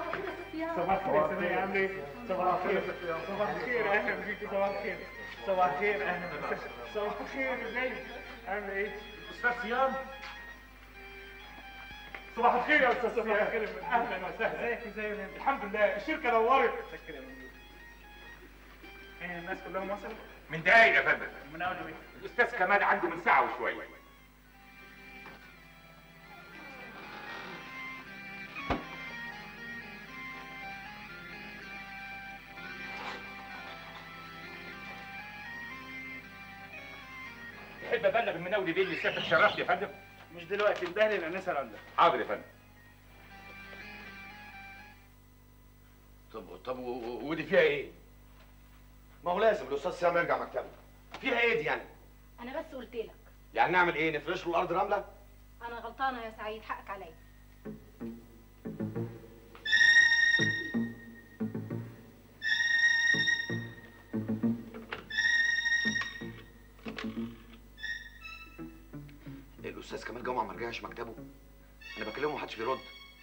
صباح الخير يا سمية عامل ايه؟ صباح الخير صباح الخير اهلا بيكي صباح الخير صباح الخير اهلا بيك صباح الخير ازيك عامل ايه؟ استاذ صيام صباح الخير يا استاذ صيام اهلا وسهلا ازيك ازيك الحمد لله الشركه نورت متشكر يا مندوب ايه الناس كلهم وصلوا؟ من دقايق يا فندم من اول يومين الاستاذ كمال عنده من ساعه وشويه تحب ابلغ المناولي بيه اللي سافر شرفني يا فندم مش دلوقتي اندهلي الانسه عندك حاضر يا فندم طب طب و- و- ودي فيها ايه؟ ما هو لازم الاستاذ سام يرجع مكتبه فيها ايه دي يعني؟ انا بس قلت لك يعني نعمل ايه؟ نفرش له الارض رمله؟ انا غلطانه يا سعيد حقك عليا الاستاذ كمال جمعه ما رجعش مكتبه انا بكلمه محدش بيرد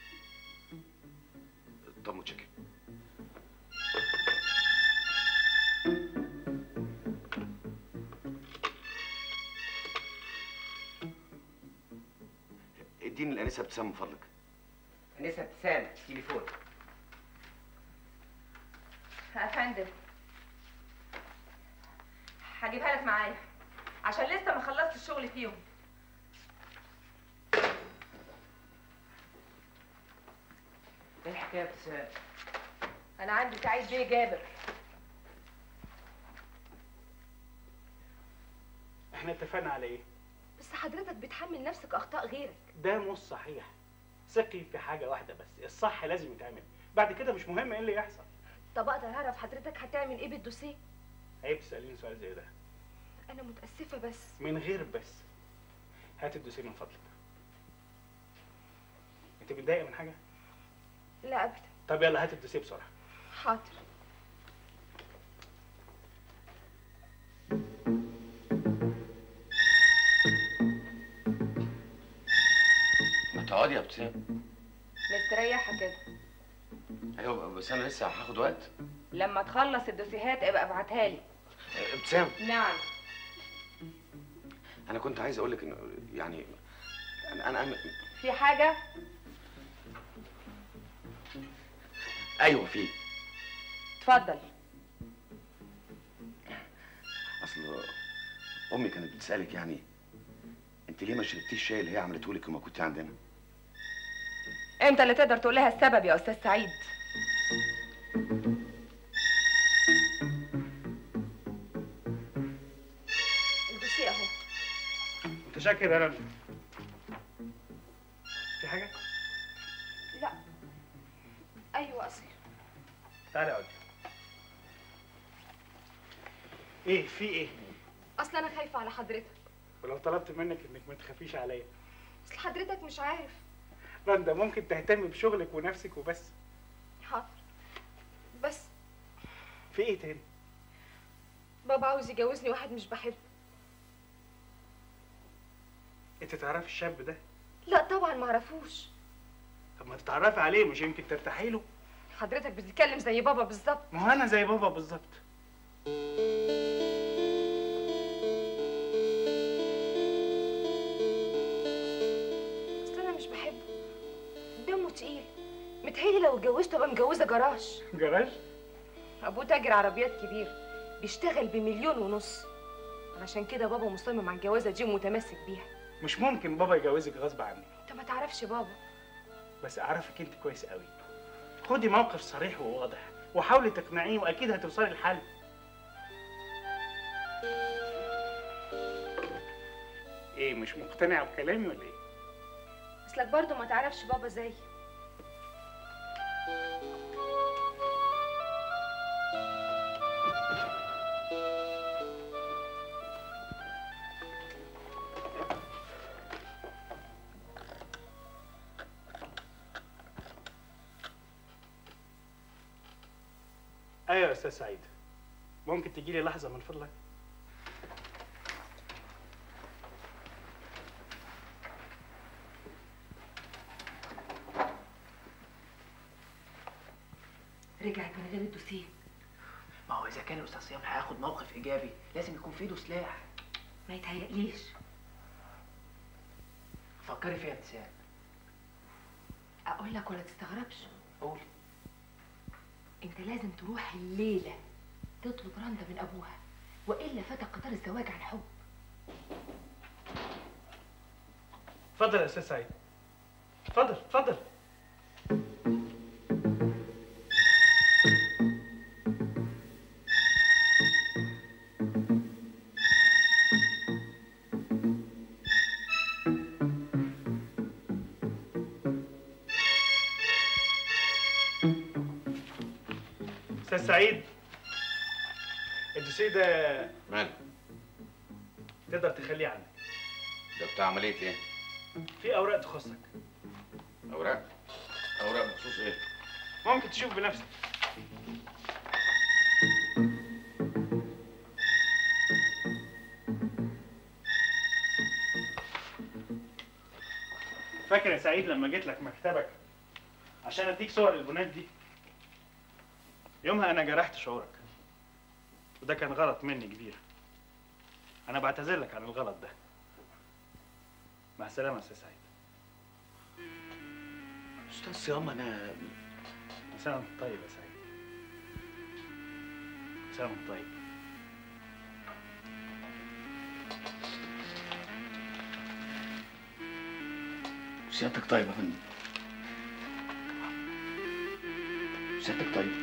طب متشكر اديني الانسه ابتسام من فضلك انسه ابتسام تليفون يا فندم هجيبها لك معايا عشان لسه ما خلصت الشغل فيهم ايه الحكايه يا ابتسام انا عندي سعيد بيه جابر احنا اتفقنا على ايه؟ بس حضرتك بتحمل نفسك اخطاء غيرك ده مش صحيح ثقي في حاجه واحده بس الصح لازم يتعمل بعد كده مش مهم ايه اللي يحصل طب اقدر اعرف حضرتك هتعمل ايه بالدوسيه عيب تساليني سؤال زي ده انا متاسفه بس من غير بس هات الدوسيه من فضلك انت متضايقه من حاجه لا ابدا طب يلا هات الدوسيه بسرعه حاضر ما تقعدي يا ابتسام مستريحه كده ايوه بس انا لسه هاخد وقت لما تخلص الدوسيهات ابقى ابعتها لي ابتسام نعم انا كنت عايز اقول لك انه يعني انا انا أنا- في حاجه ايوه في اتفضل اصل امي كانت بتسالك يعني انت ليه ما شربتيش الشاي اللي هي عملته لك لما كنت عندنا انت اللي تقدر تقول لها السبب يا استاذ سعيد الدوسيه اهو متشكر يا رنا في حاجه لا ايوه اصل تعالي اقعدي ايه في ايه اصل انا خايفه على حضرتك ولو طلبت منك انك ما تخافيش عليا اصل حضرتك مش عارف رندا ممكن تهتمي بشغلك ونفسك وبس حاضر بس في ايه تاني بابا عاوز يجوزني واحد مش بحبه انت تعرفي الشاب ده لا طبعا ما اعرفوش طب ما تتعرفي عليه مش يمكن ترتاحي له حضرتك بتتكلم زي بابا بالظبط ما هو انا زي بابا بالظبط اصل انا مش بحبه دمه تقيل متهيألي لو اتجوزته ابقى متجوزه جراج جراج ابوه تاجر عربيات كبير بيشتغل بمليون ونص علشان كده بابا مصمم على الجوازه دي ومتمسك بيها مش ممكن بابا يجوزك غصب عنك انت ما تعرفش بابا بس اعرفك انت كويس قوي خدي موقف صريح وواضح وحاولي تقنعيه واكيد هتوصلي لحل ايه مش مقتنعه بكلامي ولا ايه اصلك برضو ما تعرفش بابا زي ايوه يا استاذ سعيد ممكن تجي لي لحظه من فضلك رجعت من غير الدوسيه ما هو اذا كان الاستاذ صيام هياخد موقف ايجابي لازم يكون في ايده سلاح ما يتهيأليش فكري فيها يا ابتسام اقول لك ولا تستغربش قولي انت لازم تروح الليله تطلب رندا من ابوها والا فات قطار الزواج عن حب اتفضل يا استاذ سعيد اتفضل اتفضل استاذ سعيد الدوسيه ده مال تقدر تخليه عندك ده بتاع عمليه ايه في اوراق تخصك اوراق اوراق بخصوص ايه ممكن تشوف بنفسك فاكر يا سعيد لما جيت لك مكتبك عشان اديك صور البنات دي يومها انا جرحت شعورك وده كان غلط مني كبير انا بعتذر لك عن الغلط ده مع السلامه يا استاذ سعيد استاذ صيام انا سنة وانت طيب يا سعيد سنة وانت طيب سيادتك طيب يا فندم سيادتك طيب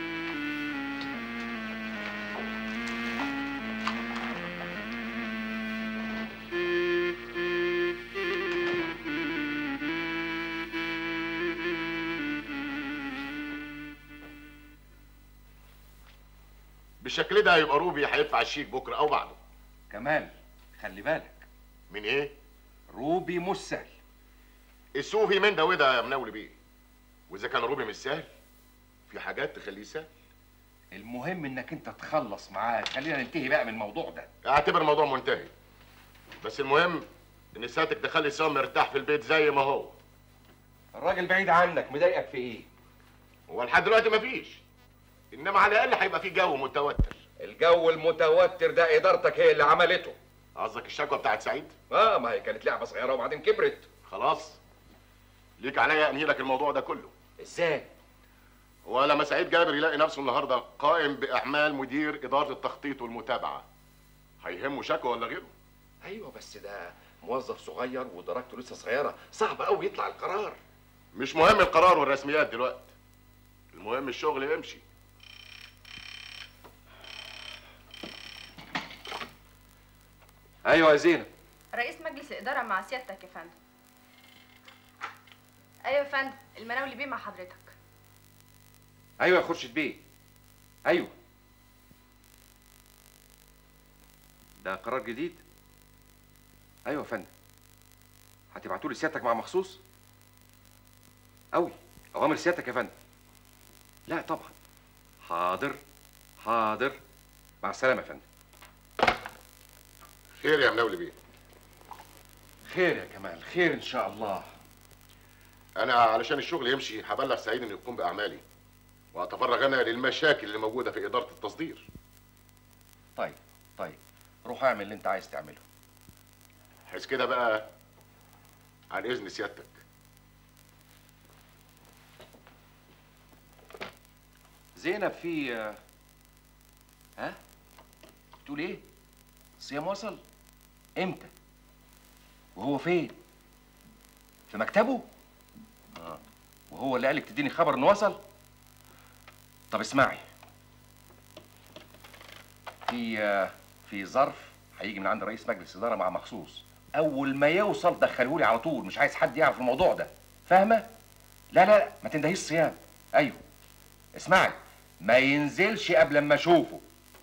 بالشكل ده هيبقى روبي هيدفع الشيك بكره او بعده كمال خلي بالك من ايه روبي مش سهل السوفي من ده وده يا مناولي بيه واذا كان روبي مش سهل في حاجات تخليه سهل المهم انك انت تخلص معاه خلينا ننتهي بقى من الموضوع ده اعتبر الموضوع منتهي بس المهم ان سيادتك تخلي سام مرتاح في البيت زي ما هو الراجل بعيد عنك مضايقك في ايه هو لحد دلوقتي مفيش انما على الاقل هيبقى في جو متوتر الجو المتوتر ده ادارتك هي اللي عملته قصدك الشكوى بتاعت سعيد اه ما هي كانت لعبه صغيره وبعدين كبرت خلاص ليك عليا انهي لك الموضوع ده كله ازاي هو لما سعيد جابر يلاقي نفسه النهارده قائم باعمال مدير اداره التخطيط والمتابعه هيهمه شكوى ولا غيره ايوه بس ده موظف صغير ودرجته لسه صغيره صعب قوي يطلع القرار مش مهم القرار والرسميات دلوقتي المهم الشغل يمشي ايوه يا زينب رئيس مجلس الإدارة مع سيادتك يا فندم أيوة يا فندم المناولي بيه مع حضرتك ايوه يا خورشيد بيه ايوه ده قرار جديد ايوه يا فندم هتبعتوا لي سيادتك مع مخصوص قوي اوامر سيادتك يا فندم لا طبعا حاضر حاضر مع السلامه يا فندم خير يا مناولي بيه خير يا كمال خير ان شاء الله انا علشان الشغل يمشي هبلغ سعيد انه يقوم باعمالي واتفرغ انا للمشاكل اللي موجوده في اداره التصدير طيب طيب روح اعمل اللي انت عايز تعمله حيث كده بقى عن اذن سيادتك زينب في ها بتقول ايه صيام وصل امتى وهو فين في مكتبه اه وهو اللي قالك تديني خبر انه وصل طب اسمعي في آه، في ظرف هيجي من عند رئيس مجلس اداره مع مخصوص اول ما يوصل دخلهولي على طول مش عايز حد يعرف الموضوع ده فاهمه لا لا لا ما تندهيش صيام ايوه اسمعي ما ينزلش قبل ما اشوفه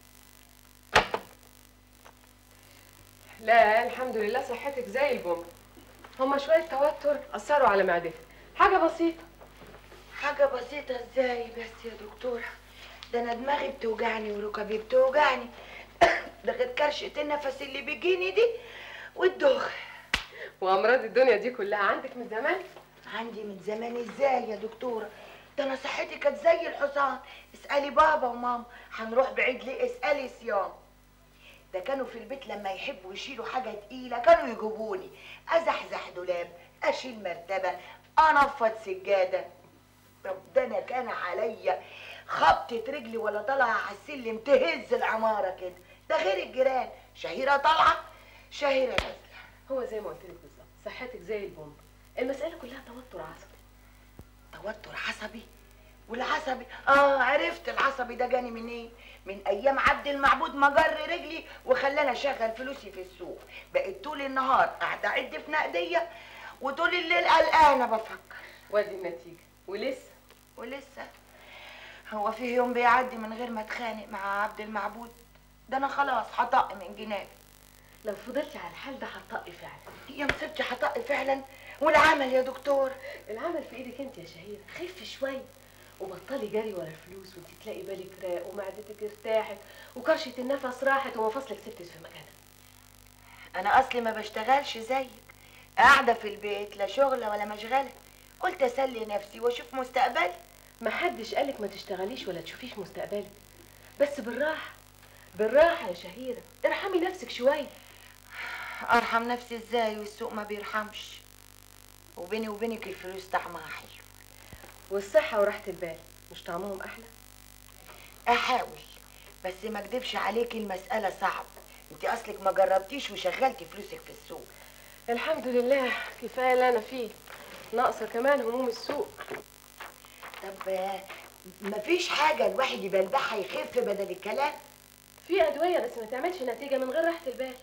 لا الحمد لله صحتك زي البوم هما شويه توتر اثروا على معدتك حاجه بسيطه حاجة بسيطة ازاي بس يا دكتورة ده انا دماغي بتوجعني وركبي بتوجعني ده غير كرشة النفس اللي بيجيني دي والدوخ وامراض الدنيا دي كلها عندك من زمان عندي من زمان ازاي يا دكتورة ده انا صحتي كانت زي الحصان اسالي بابا وماما هنروح بعيد ليه اسالي صيام ده كانوا في البيت لما يحبوا يشيلوا حاجه تقيله كانوا يجيبوني ازحزح دولاب اشيل مرتبه انفض سجاده طب ده انا كان عليا خبطة رجلي ولا طالعة على السلم تهز العمارة كده ده غير الجيران شهيرة طالعة شهيرة نازلة هو زي ما قلت لك بالظبط صحتك زي البومب المسألة كلها توتر عصبي توتر عصبي والعصبي اه عرفت العصبي ده جاني منين من ايام عبد المعبود ما جر رجلي وخلاني اشغل فلوسي في السوق بقيت طول النهار قاعده اعد في نقديه وطول الليل قلقانه بفكر وادي النتيجة ولسه ولسه هو في يوم بيعدي من غير ما اتخانق مع عبد المعبود ده انا خلاص هطق من جنابي لو فضلتي على الحال ده هتطقي فعلا يا مصيبتي هطق فعلا والعمل يا دكتور العمل في ايدك انت يا شهيرة خفي شوية وبطلي جري ورا الفلوس وانت تلاقي بالك راق ومعدتك ارتاحت وكرشة النفس راحت ومفاصلك ثبتت في مكانها انا اصلي ما بشتغلش زيك قاعده في البيت لا شغله ولا مشغله قلت اسلي نفسي واشوف مستقبلي محدش قالك ما تشتغليش ولا تشوفيش مستقبلك بس بالراحة بالراحة يا شهيرة ارحمي نفسك شوية ارحم نفسي ازاي والسوق ما بيرحمش وبيني وبينك الفلوس طعمها حلو والصحة وراحة البال مش طعمهم أحلى احاول بس ما اكدبش عليكي المساله صعب انت اصلك ما جربتيش وشغلتي فلوسك في السوق الحمد لله كفاية اللي أنا فيه ناقصة كمان هموم السوق طب آه، مفيش حاجه الواحد يبلبعها يخف بدل الكلام في أدوية بس ما تعملش نتيجة من غير راحة البال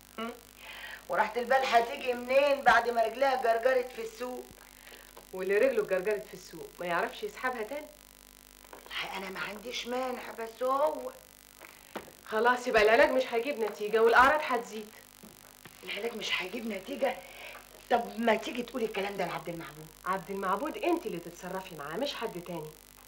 وراحة البال هتيجي منين بعد ما رجلها جرجرت في السوق واللي رجله اتجرجرت في السوق ما يعرفش يسحبها تاني والله انا ما عنديش مانع بس هو خلاص يبقى العلاج مش هيجيب نتيجة والأعراض هتزيد العلاج مش هيجيب نتيجه طب ما تيجي تقولي الكلام ده لعبد المعبود عبد المعبود انت اللي تتصرفي معاه مش حد تاني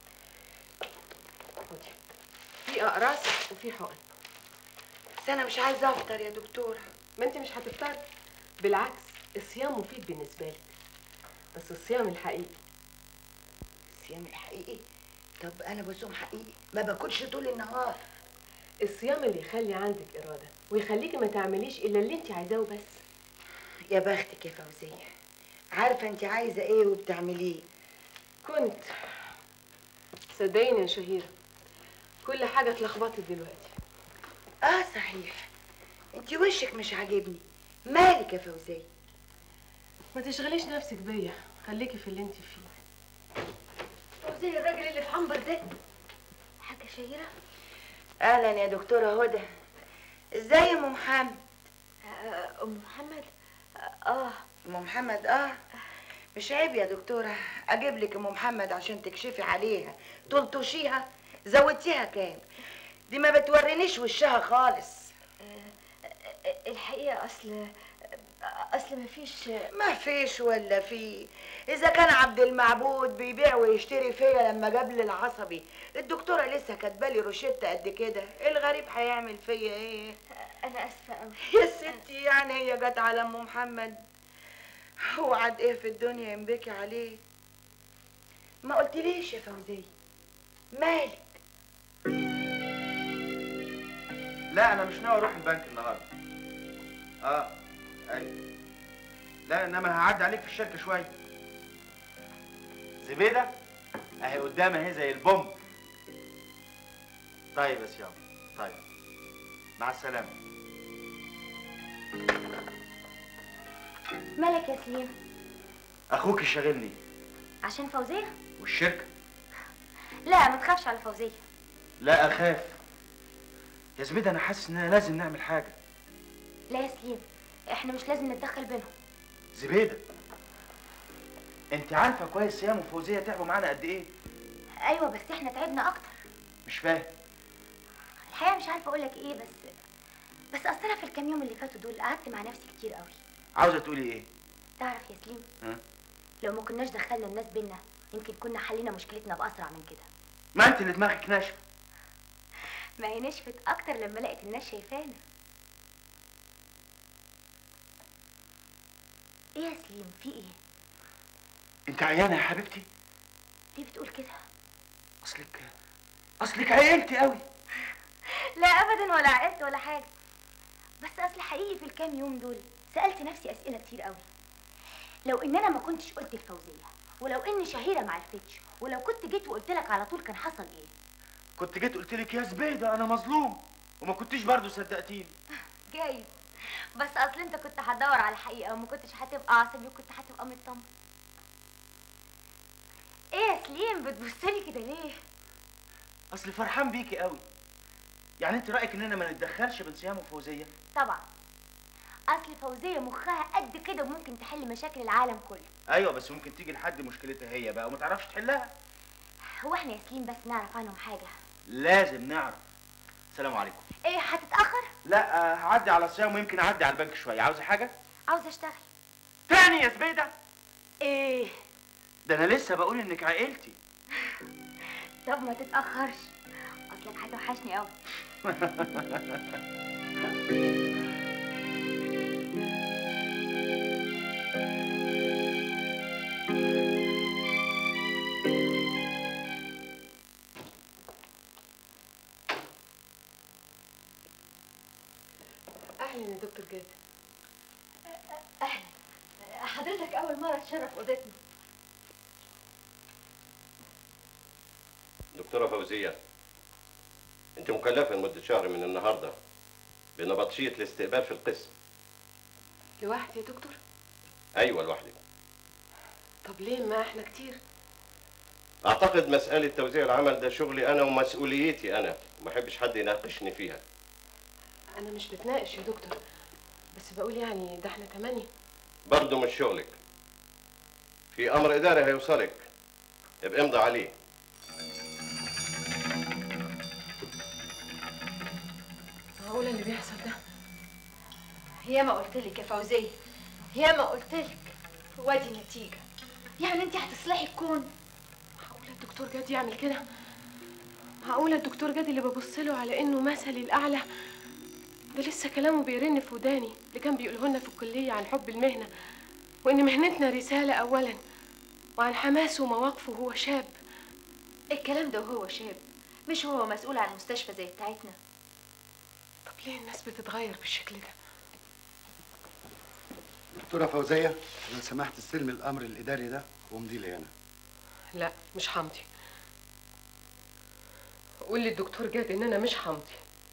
خدي في أقراص وفي حقن بس انا مش عايزه افطر يا دكتوره ما انت مش هتفطري بالعكس الصيام مفيد بالنسبة لك بس الصيام الحقيقي الصيام الحقيقي طب انا بصوم حقيقي ما باكلش طول النهار الصيام اللي يخلي عندك إرادة ويخليكي ما تعمليش إلا اللي انت عايزاه وبس يا بختك يا فوزيه عارفه انت عايزه ايه وبتعمليه كنت صدقيني يا شهيرة كل حاجة اتلخبطت دلوقتي اه صحيح انت وشك مش عاجبني مالك يا فوزيه ما تشغليش نفسك بيا خليكي في اللي انت فيه زي الراجل اللي في عنبر ده حاجة شهيرة اهلا يا دكتوره هدى ازاي يا ام محمد آه، ام محمد اه ام محمد اه مش عيب يا دكتوره اجيب لك ام محمد عشان تكشفي عليها تلطشيها زودتيها كام دي ما بتورينيش وشها خالص الحقيقة اصل اصل مفيش ما فيش ولا في اذا كان عبد المعبود بيبيع ويشتري فيا لما جاب لي العصبي الدكتوره لسه كاتبالي روشته قد كده الغريب هيعمل فيا ايه انا اسفة قوي يا ستي يعني هي جت على ام محمد هو عاد ايه في الدنيا ينبكي عليه ما قلتليش يا فوزيه مالك لا انا مش ناوي اروح البنك النهارده اه ايوه لا انما هعدي عليك في الشركه شويه زبيده اهي قدامي اهي زي البومب طيب يا سيام طيب مع السلامه مالك يا سليم اخوك شاغلني عشان فوزية والشركه لا ما تخافش على فوزية لا اخاف يا زبيده انا حاسس اننا لازم نعمل حاجه لا يا سليم احنا مش لازم نتدخل بينهم زبيده انت عارفه كويس سيام وفوزيه تعبوا معانا قد ايه ايوه بس احنا تعبنا اكتر مش فاهم الحقيقة مش عارفة اقولك ايه بس بس اصل انا في الكام يوم اللي فاتوا دول قعدت مع نفسي كتير قوي عاوزه تقولي ايه تعرف يا سليم ها؟ لو ما كناش دخلنا الناس بينا يمكن كنا حلينا مشكلتنا باسرع من كده ما انت اللي دماغك ناشفه ما هي نشفت اكتر لما لقيت الناس شايفانا ايه يا سليم في ايه انت عيانه يا حبيبتي ليه بتقول كده اصلك اصلك عيلتي قوي لا ابدا ولا عقلت ولا حاجه بس اصل حقيقي في الكام يوم دول سالت نفسي اسئله كتير قوي لو ان انا ما كنتش قلت الفوزيه ولو ان شهيره ما عرفتش ولو كنت جيت وقلت لك على طول كان حصل ايه كنت جيت قلت لك يا زبيده انا مظلوم وما كنتيش برضه صدقتيني جايز بس اصل انت كنت هتدور على الحقيقه وما كنتش هتبقى عصبي وكنت هتبقى مطمن ايه يا سليم بتبصلي كده ليه اصل فرحان بيكي قوي يعني انت رايك اننا ما نتدخلش بين سهام وفوزيه طبعا اصل فوزيه مخها قد كده وممكن تحل مشاكل العالم كله ايوه بس ممكن تيجي لحد مشكلتها هي بقى وما تعرفش تحلها هو احنا يا سليم بس نعرف عنهم حاجه لازم نعرف السلام عليكم ايه هتتاخر لا آه، هعدي على الصيام ويمكن اعدي على البنك شويه عاوزه حاجه عاوزه اشتغل تاني يا زبيده ايه ده انا لسه بقول انك عائلتي طب ما تتاخرش اصلك هتوحشني قوي اهلا يا دكتور جاد اهلا حضرتك اول مره تشرف اوضتنا دكتورة فوزية أنت مكلفة لمدة شهر من النهاردة بنبطشية الاستقبال في القسم لوحدي يا دكتور أيوة لوحدك طب ليه ما احنا كتير أعتقد مسألة توزيع العمل ده شغلي أنا ومسؤوليتي أنا وما أحبش حد يناقشني فيها انا مش بتناقش يا دكتور بس بقول يعني ده احنا تمانية برضه مش شغلك في أمر إداري هيوصلك ابقى امضي عليه معقولة اللي بيحصل ده يا ما قلت لك يا فوزيه يا ما قلت لك وادي النتيجه يعني انت هتصلحي الكون معقولة الدكتور جاد يعمل كده معقولة الدكتور جاد اللي ببص له على انه مثلي الاعلى ده لسه كلامه بيرن في وداني اللي كان بيقوله لنا في الكلية عن حب المهنة وان مهنتنا رسالة اولا وعن حماسه ومواقفه وهو شاب الكلام ده وهو شاب مش هو مسؤول عن مستشفى زي بتاعتنا طب ليه الناس بتتغير بالشكل ده دكتورة فوزية لو سمحت استلمي الأمر الإداري ده وامضي لي هنا لا مش حمضي قول للدكتور جاد ان انا مش حمضي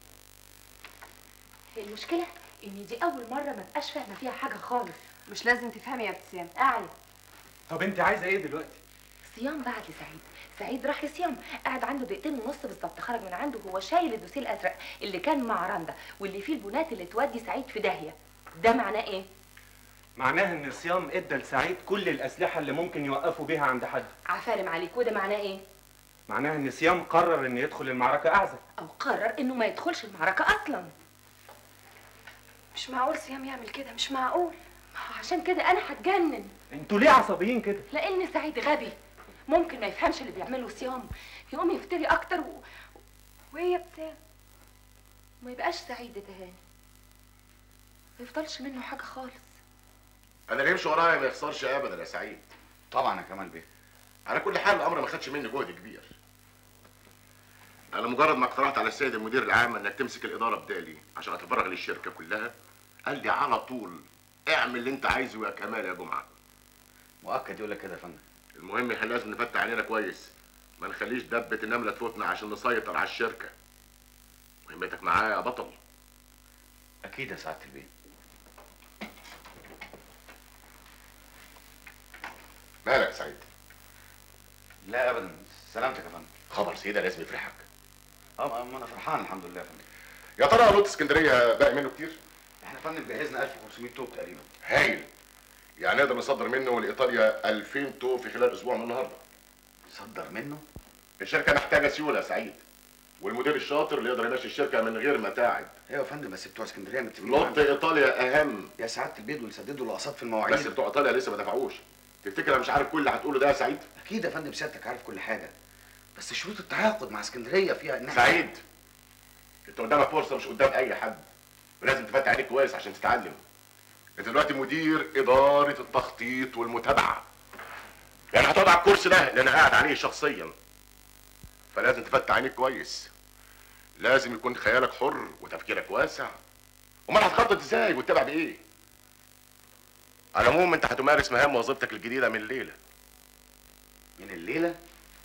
المشكله ان دي اول مره ما بقاش فاهمه فيها حاجه خالص مش لازم تفهمي يا ابتسام اعلى طب انت عايزه ايه دلوقتي صيام بعت لسعيد سعيد راح لصيام قعد عنده دقيقتين ونص بالظبط خرج من عنده وهو شايل الدوسيه الازرق اللي كان مع رندا واللي فيه البنات اللي تودي سعيد في داهيه ده معناه ايه معناها ان صيام ادى لسعيد كل الاسلحه اللي ممكن يوقفوا بيها عند حد عفارم عليك وده معناه ايه معناها ان صيام قرر ان يدخل المعركه اعزل او قرر انه ما يدخلش المعركه اصلا مش معقول صيام يعمل كده مش معقول ما هو عشان كده انا هتجنن انتوا ليه عصبيين كده لان سعيد غبي ممكن ما يفهمش اللي بيعمله صيام يقوم يفتري اكتر و... وهي ابتسام ما يبقاش سعيد تهاني ما يفضلش منه حاجه خالص انا اللي يمشي ورايا ما يخسرش ابدا يا سعيد طبعا يا كمال بيه على كل حال الامر ما خدش مني جهد كبير انا مجرد ما اقترحت على السيد المدير العام انك تمسك الاداره بدالي عشان اتفرغ للشركه كلها قال لي على طول اعمل اللي انت عايزه يا كمال يا جمعه مؤكد يقول لك كده يا فندم المهم احنا لازم نفتح علينا كويس ما نخليش دبه النمله تفوتنا عشان نسيطر على الشركه مهمتك معايا يا بطل اكيد يا سعاده البيه مالك يا سعيد لا ابدا سلامتك يا فندم خبر سيدة لازم يفرحك اه ما انا فرحان الحمد لله يا فندم يا ترى لوت اسكندريه باقي منه كتير احنا يا فندم جهزنا 1500 توب تقريبا هايل يعني نقدر نصدر منه لايطاليا 2000 توب في خلال اسبوع من النهارده صدر منه الشركه محتاجه سيوله يا سعيد والمدير الشاطر اللي يقدر يمشي الشركه من غير متاعب ايوه يا فندم بس بتوع اسكندريه متفقين لوت معانا. ايطاليا اهم يا سعاده البيه دول سددوا الاقساط في المواعيد بس بتوع ايطاليا لسه ما دفعوش تفتكر انا مش عارف كل اللي هتقوله ده يا سعيد اكيد يا فندم سيادتك عارف كل حاجه بس شروط التعاقد مع اسكندريه فيها ان إحنا- سعيد انت قدامك فرصه مش قدام اي حد ولازم تفتح عينيك كويس عشان تتعلم انت دلوقتي مدير اداره التخطيط والمتابعه يعني هتقعد على الكرسي ده اللي انا قاعد عليه شخصيا فلازم تفتح عينيك كويس لازم يكون خيالك حر وتفكيرك واسع امال هتخطط ازاي وتتابع بايه على العموم انت هتمارس مهام وظيفتك الجديده من الليله من الليله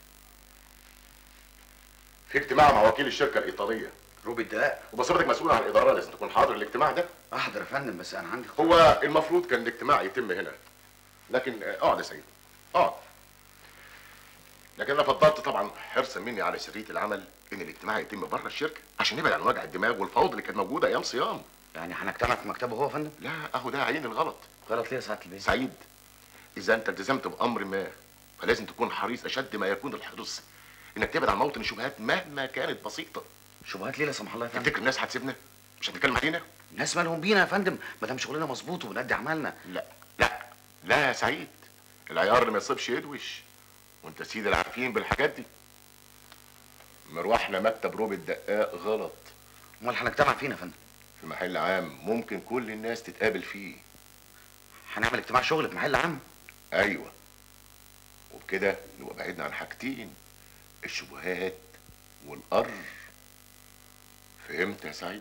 في اجتماع مع وكيل الشركه الايطاليه روبي الدقاق وبصفتك مسؤول عن الاداره لازم تكون حاضر الاجتماع ده احضر يا فندم بس انا عندي هو المفروض كان الاجتماع يتم هنا لكن آه، اقعد يا سيد اقعد لكن انا فضلت طبعا حرصا مني على سريه العمل ان الاجتماع يتم بره الشركه عشان نبعد عن وجع الدماغ والفوضى اللي كانت موجوده ايام صيام يعني هنجتمع في مكتبه هو يا فندم لا اهو ده عين الغلط غلط ليه يا سعاده البيه سعيد اذا انت التزمت بامر ما فلازم تكون حريص اشد ما يكون الحرص انك تبعد عن موطن الشبهات مهما كانت بسيطه شبهات ليه لا سمح الله يا فندم تفتكر الناس هتسيبنا مش هتتكلم علينا الناس مالهم بينا يا فندم ما دام شغلنا مظبوط وبنأدي عملنا لا لا لا يا سعيد العيار اللي ما يصيبش يدوش وانت سيد العارفين بالحاجات دي مروحنا مكتب روب الدقاق غلط امال هنجتمع فين يا فندم في محل عام ممكن كل الناس تتقابل فيه هنعمل اجتماع شغل في محل عام ايوه وبكده نبقى بعدنا عن حاجتين الشبهات والقر فهمت يا سعيد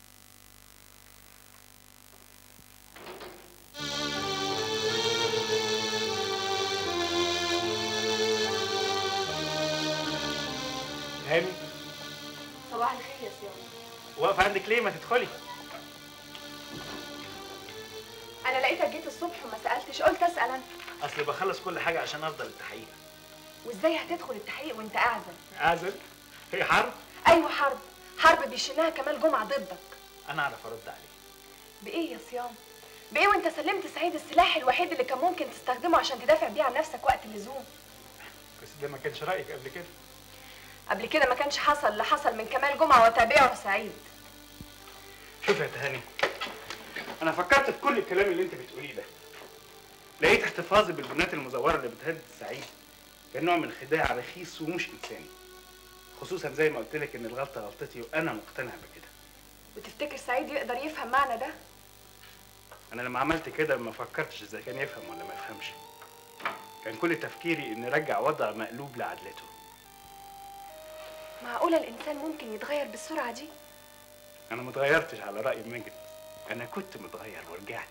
هاني صباح الخير يا سيام واقفه عندك ليه ما تدخلي انا لقيتك جيت الصبح وما سالتش قلت اسال انا اصل بخلص كل حاجه عشان افضل التحقيق وازاي هتدخل التحقيق وانت اعزل اعزل هي حرب ايوه حرب حرب بيشنها كمال جمعه ضدك انا اعرف ارد عليه بايه يا صيام بايه وانت سلمت سعيد السلاح الوحيد اللي كان ممكن تستخدمه عشان تدافع بيه عن نفسك وقت اللزوم بس ده ما كانش رايك قبل كده قبل كده ما كانش حصل اللي حصل من كمال جمعه وتابعه سعيد شوف يا تهاني انا فكرت في كل الكلام اللي انت بتقوليه ده لقيت احتفاظي بالبنات المزوره اللي بتهدد سعيد كان نوع من الخداع رخيص ومش انساني خصوصا زي ما قلت لك ان الغلطه غلطتي وانا مقتنع بكده وتفتكر سعيد يقدر يفهم معنى ده انا لما عملت كده ما فكرتش اذا كان يفهم ولا ما يفهمش كان كل تفكيري ان ارجع وضع مقلوب لعدلته معقوله الانسان ممكن يتغير بالسرعه دي انا ما اتغيرتش على راي ماجد انا كنت متغير ورجعت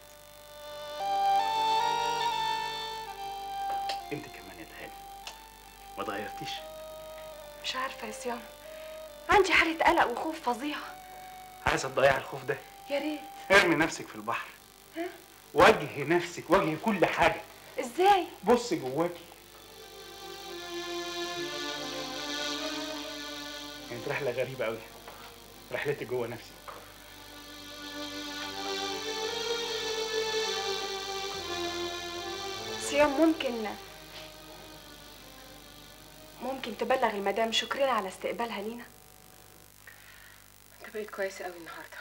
انت كمان يا تهاني ما اتغيرتيش مش عارفه يا صيام عندي حاله قلق وخوف فظيع عايزه تضيع الخوف ده يا ريت ارمي نفسك في البحر ها؟ وجه نفسك وجه كل حاجه ازاي بص جواكي كانت رحله غريبه قوي رحلتي جوه نفسي صيام ممكن ممكن تبلغ المدام شكرنا على استقبالها لينا انت بقيت كويس قوي النهارده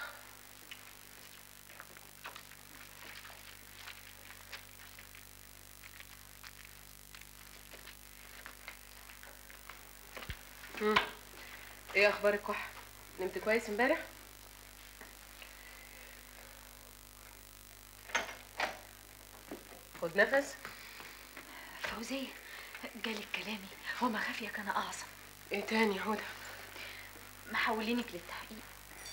مم. ايه اخبار الكحه نمت كويس امبارح خد نفس فوزية جالك كلامي وما خافيك أنا أعظم ايه تاني يا هدى محولينك للتحقيق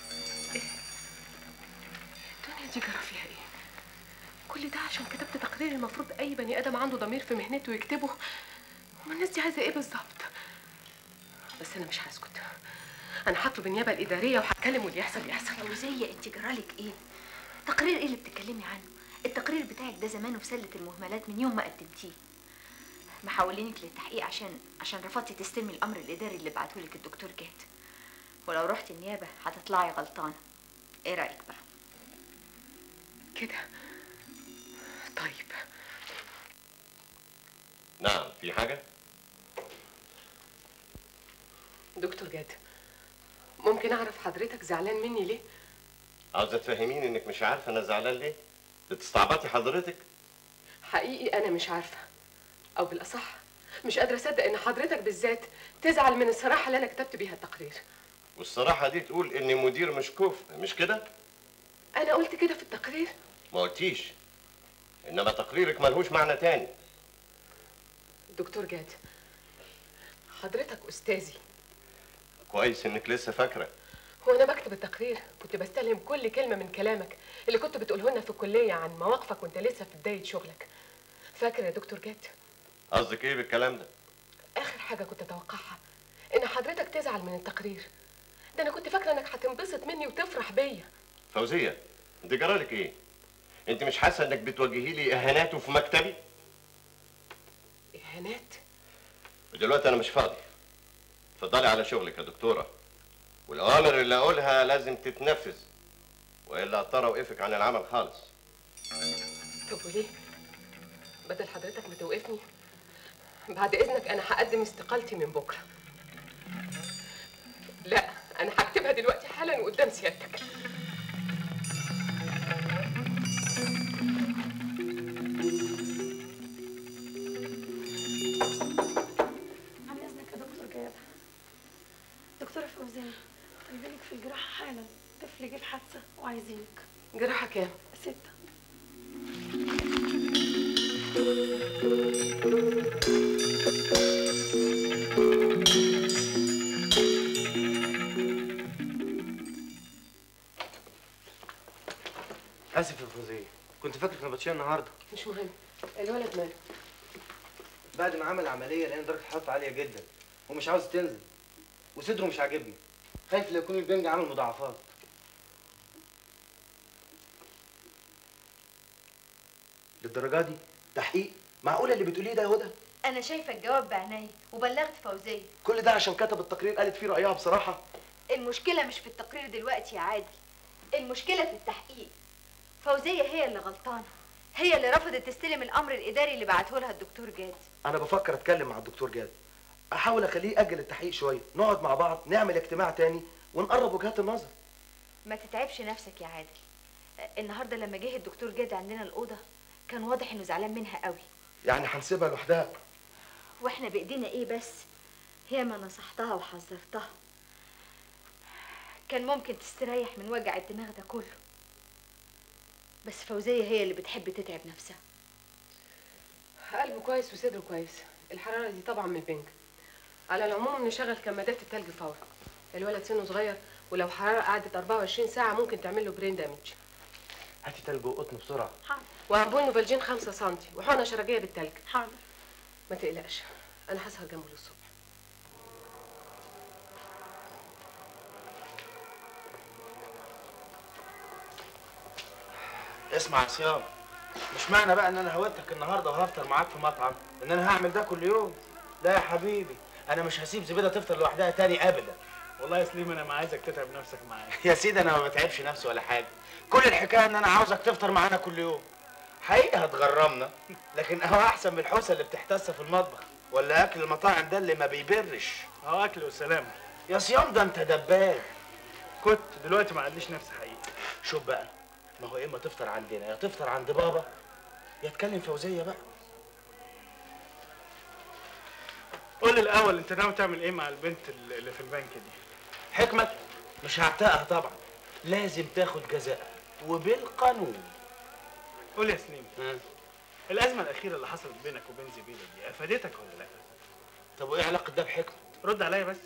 الدنيا دي جرى فيها ايه كل ده عشان كتبت تقرير المفروض اي بني ادم عنده ضمير في مهنته يكتبه هما الناس دي عايزه ايه بالظبط بس انا مش هسكت انا هطلب النيابه الاداريه وهتكلم واللي يحصل يحصل فوزية أنت جرالك إيه؟ تقرير إيه اللي بتتكلمي عنه؟ التقرير بتاعك ده زمانه في سلة المهملات من يوم ما قدمتيه محولينك للتحقيق عشان عشان رفضتي تستلمي الأمر الإداري اللي بعتهولك الدكتور جاد ولو رحتي النيابة هتطلعي غلطانة إيه رأيك بقى؟ كده طيب نعم في حاجة؟ دكتور جاد ممكن اعرف حضرتك زعلان مني ليه عاوزة تفهميني انك مش عارفة انا زعلان ليه؟ بتستعبطي حضرتك؟ حقيقي انا مش عارفه او بالاصح مش قادره اصدق ان حضرتك بالذات تزعل من الصراحه اللي انا كتبت بيها التقرير والصراحة دي تقول اني مدير مش كفء مش كده؟ انا قلت كده في التقرير ما قلتيش انما تقريرك ملهوش معنى تاني دكتور جاد حضرتك استاذي كويس انك لسه فاكره وانا بكتب التقرير كنت بستلهم كل كلمه من كلامك اللي كنت بتقوله لنا في الكليه عن مواقفك وانت لسه في بدايه شغلك فاكر يا دكتور جاد قصدك ايه بالكلام ده اخر حاجه كنت اتوقعها ان حضرتك تزعل من التقرير ده انا كنت فاكره انك هتنبسط مني وتفرح بيا فوزيه انت جرالك ايه انت مش حاسه انك بتوجهي لي اهانات في مكتبي اهانات ودلوقتي انا مش فاضي اتفضلي على شغلك يا دكتوره والاوامر اللي اقولها لازم تتنفذ والا اضطر اوقفك عن العمل خالص طب وليه بدل حضرتك ما توقفني بعد اذنك انا هقدم استقالتي من بكره لا انا هكتبها دلوقتي حالا قدام سيادتك عن اذنك يا دكتور جاد دكتوره فوزيه طيبينك في الجراحه حالا طفل جه في حادثه وعايزينك جراحه كام ستة اسف يا فوزيه كنت فاكرك نبطشيه النهارده مش مهم الولد مات بعد ما عمل عمليه لان درجه الحراره عاليه جدا ومش عاوز تنزل وصدره مش عاجبني خايف لا يكون البنج عامل مضاعفات للدرجه دي تحقيق معقوله اللي بتقوليه ده يا هدى انا شايفه الجواب بعيني وبلغت فوزيه كل ده عشان كتب التقرير قالت فيه رايها بصراحه المشكله مش في التقرير دلوقتي يا عادل المشكله في التحقيق فوزيه هي اللي غلطانه هي اللي رفضت تستلم الامر الاداري اللي بعته لها الدكتور جاد انا بفكر اتكلم مع الدكتور جاد احاول اخليه ياجل التحقيق شويه نقعد مع بعض نعمل اجتماع تاني ونقرب وجهات النظر ما تتعبش نفسك يا عادل النهارده لما جه الدكتور جاد عندنا الاوضه كان واضح انه زعلان منها قوي يعني هنسيبها لوحدها واحنا بايدينا ايه بس هي ما نصحتها وحذرتها كان ممكن تستريح من وجع الدماغ ده كله بس فوزيه هي اللي بتحب تتعب نفسها قلبه كويس وصدره كويس الحراره دي طبعا من البنج على العموم نشغل كمادات التلج فورا الولد سنه صغير ولو حراره قعدت 24 ساعه ممكن تعمل له برين دامج هاتي تلج وقطن بسرعه حاضر وامبول نوفالجين 5 سم وحقنه شرجيه بالتلج حاضر ما تقلقش انا هسهر جنبه للصبح اسمع يا صيام مش معنى بقى ان انا هودتك النهارده وهفطر معاك في مطعم ان انا هعمل ده كل يوم لا يا حبيبي انا مش هسيب زبيده تفطر لوحدها تاني ابدا والله يا سليم انا ما عايزك تتعب نفسك معايا يا سيدي انا ما بتعبش نفسي ولا حاجه كل الحكايه ان انا عاوزك تفطر معانا كل يوم حقيقه هتغرمنا لكن اهو احسن من الحوسه اللي بتحتس في المطبخ ولا اكل المطاعم ده اللي ما بيبرش اهو اكل وسلام يا صيام ده انت دباب كنت دلوقتي ما عنديش نفس حقيقي شوف بقى ما هو يا اما تفطر عندنا يا تفطر عند بابا يا تكلم فوزيه بقى قول لي الاول انت ناوي تعمل ايه مع البنت اللي في البنك دي حكمة مش هعتقها طبعا لازم تاخد جزاء وبالقانون قول يا سليم الازمه الاخيره اللي حصلت بينك وبين زبيده دي افادتك ولا لا طب وايه علاقه ده بحكمة رد عليا بس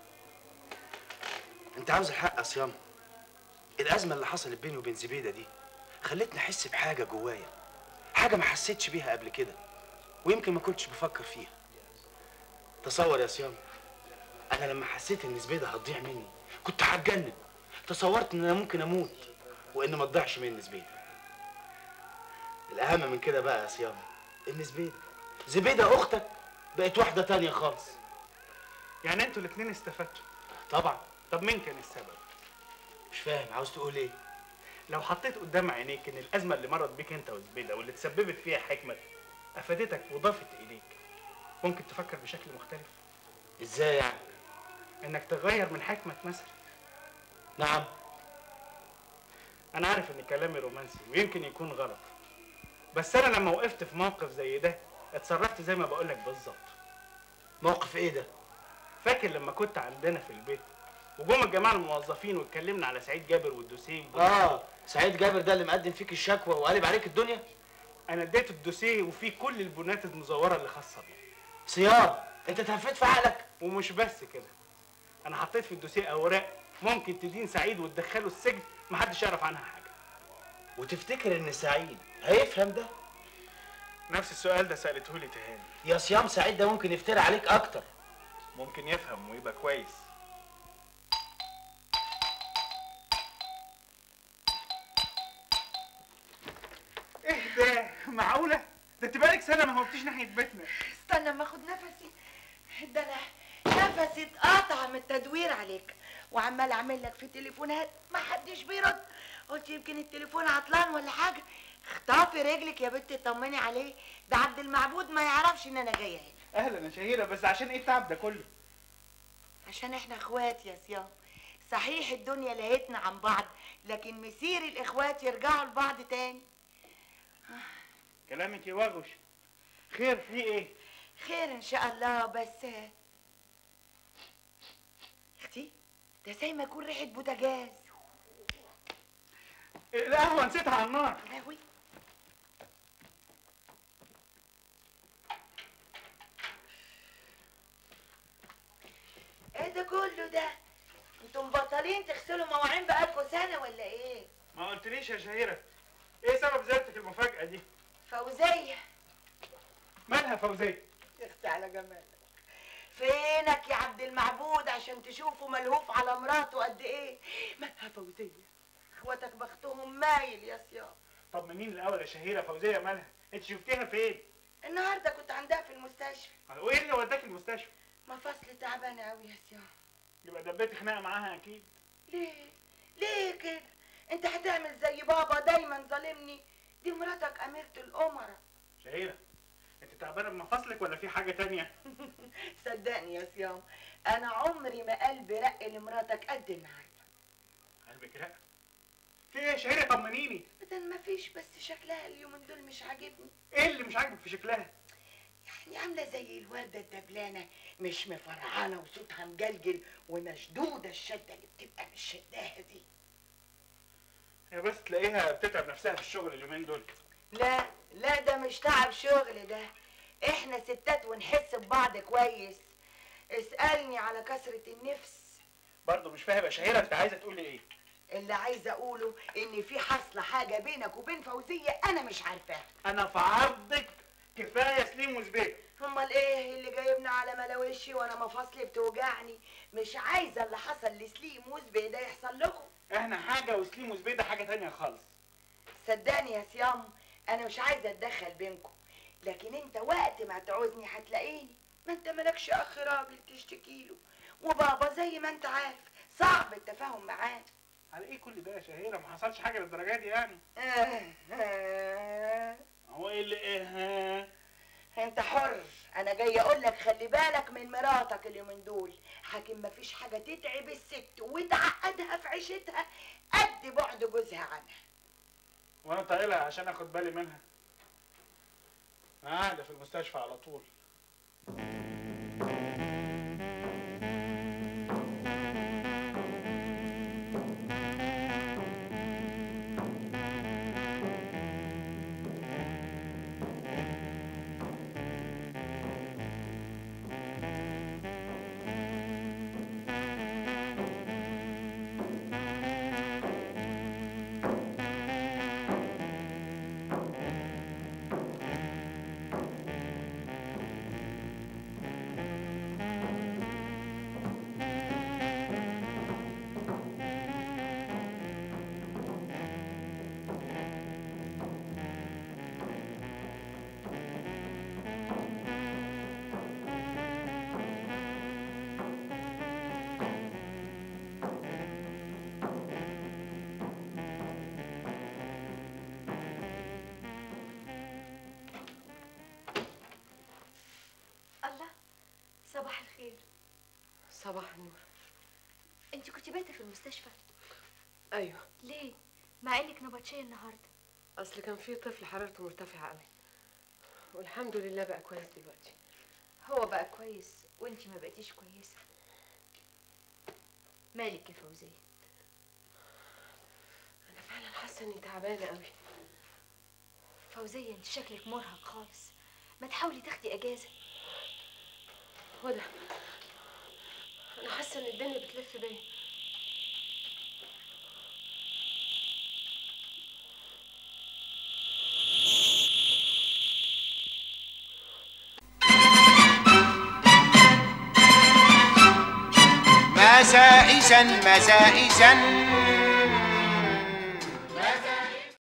انت عاوز الحق يا صيام الازمه اللي حصلت بيني وبين زبيده دي خلتني احس بحاجه جوايا حاجه ما حسيتش بيها قبل كده ويمكن ما كنتش بفكر فيها تصور يا صيام انا لما حسيت ان زبيده هتضيع مني كنت هتجنن تصورت ان انا ممكن اموت وان ما تضيعش مني زبيده الاهم من كده بقى يا صيام ان زبيده زبيده اختك بقت واحده تانية خالص يعني انتوا الاثنين استفدتوا طبعا طب مين كان السبب مش فاهم عاوز تقول ايه لو حطيت قدام عينيك ان الازمه اللي مرت بيك انت وزبيده واللي تسببت فيها حكمه افادتك وضافت اليك ممكن تفكر بشكل مختلف ازاي يعني انك تغير من حكمه مثلا نعم انا عارف ان كلامي رومانسي ويمكن يكون غلط بس انا لما وقفت في موقف زي ده اتصرفت زي ما بقولك بالظبط موقف ايه ده فاكر لما كنت عندنا في البيت وجم الجماعه الموظفين واتكلمنا على سعيد جابر والدوسيه اه سعيد جابر ده اللي مقدم فيك الشكوى وقالب عليك الدنيا انا اديته الدوسيه وفيه كل البنات المزوره اللي خاصه بيه صيام انت تهفيت في عقلك ومش بس كده انا حطيت في الدوسيه اوراق ممكن تدين سعيد وتدخله السجن محدش يعرف عنها حاجه وتفتكر ان سعيد هيفهم ده نفس السؤال ده سالته لي تهاني يا صيام سعيد ده ممكن يفتري عليك اكتر ممكن يفهم ويبقى كويس ايه ده معقوله ده انت بقالك سنه ما هوبتيش ناحيه بيتنا استنى ما اخد نفسي ده انا نفسي اتقطع من التدوير عليك وعمال اعمل لك في تليفونات ما حدش بيرد قلت يمكن التليفون عطلان ولا حاجه اخطفي رجلك يا بنتي طمني عليه ده عبد المعبود ما يعرفش ان انا جايه هنا اهلا يا شهيره بس عشان ايه التعب ده كله عشان احنا اخوات يا صيام صحيح الدنيا لهتنا عن بعض لكن مسير الاخوات يرجعوا لبعض تاني كلامك يوغش خير في ايه خير ان شاء الله بس اختي ده زي ما يكون ريحه بوتاجاز القهوه نسيتها على النار لهوي ايه ده كله ده انتوا مبطلين تغسلوا مواعين بقالكوا سنه ولا ايه ما قلتليش يا شهيره ايه سبب زيارتك المفاجاه دي فوزيه مالها فوزيه يا اختي على جمالك فينك يا عبد المعبود عشان تشوفوا ملهوف على مراته قد ايه مالها فوزيه اخواتك بختهم مايل يا صيام طب منين الاول يا شهيره فوزيه مالها انت شفتيها فين النهارده كنت عندها في المستشفى وايه اللي وداك المستشفى مفاصلي تعبانه قوي يا صيام يبقى دبيتي خناقه معاها اكيد ليه ليه كده انت هتعمل زي بابا دايما ظالمني دي مراتك اميره الامراء شهيره انت تعبانه بمفاصلك ولا في حاجه تانية صدقني يا صيام انا عمري ما قلبي رق لمراتك قد النهارده قلبك رق في ايه يا شهيره طمنيني ابدا ما فيش بس شكلها اليومين دول مش عاجبني ايه اللي مش عاجبك في شكلها يعني عامله زي الورده الدبلانه مش مفرعانه وصوتها مجلجل ومشدوده الشده اللي بتبقى مش شداها دي هي بس تلاقيها بتتعب نفسها في الشغل اليومين دول لا لا ده مش تعب شغل ده احنا ستات ونحس ببعض كويس اسألني على كثرة النفس برضه مش فاهم يا شهيره انت عايزه تقولي ايه اللي عايزه اقوله ان في حصل حاجه بينك وبين فوزيه انا مش عارفاها انا في عرضك كفايه سليم وزبيب امال ايه اللي جايبنا على ملاوشي وانا مفاصلي بتوجعني مش عايزه اللي حصل لسليم وزبي ده يحصل لكم احنا حاجه وسليم وزبيب ده حاجه تانية خالص صدقني يا صيام انا مش عايزه اتدخل بينكم لكن انت وقت ما تعوزني هتلاقيني ما انت مالكش اخ راجل تشتكي له وبابا زي ما انت عارف صعب التفاهم معاه على ايه كل ده يا شهيره ما حصلش حاجه للدرجه دي يعني هو ايه اللي ايه انت حر انا جاي اقول لك خلي بالك من مراتك اليومين دول حاكم مفيش حاجه تتعب الست وتعقدها في عيشتها قد بعد جوزها عنها وانا طايلها عشان اخد بالي منها انا قاعده في المستشفى على طول الله صباح الخير صباح النور انت كنت بايته في المستشفى ايوه ليه مع انك نبطشيه النهارده اصل كان في طفل حرارته مرتفعه قوي والحمد لله بقى كويس دلوقتي هو بقى كويس وانتي ما بقيتيش كويسه مالك يا فوزيه انا فعلا حاسه اني تعبانه قوي فوزيه انت شكلك مرهق خالص ما تحاولي تاخدي اجازه هدى انا حاسه ان الدنيا بتلف بيا مساء إذا مساء إذا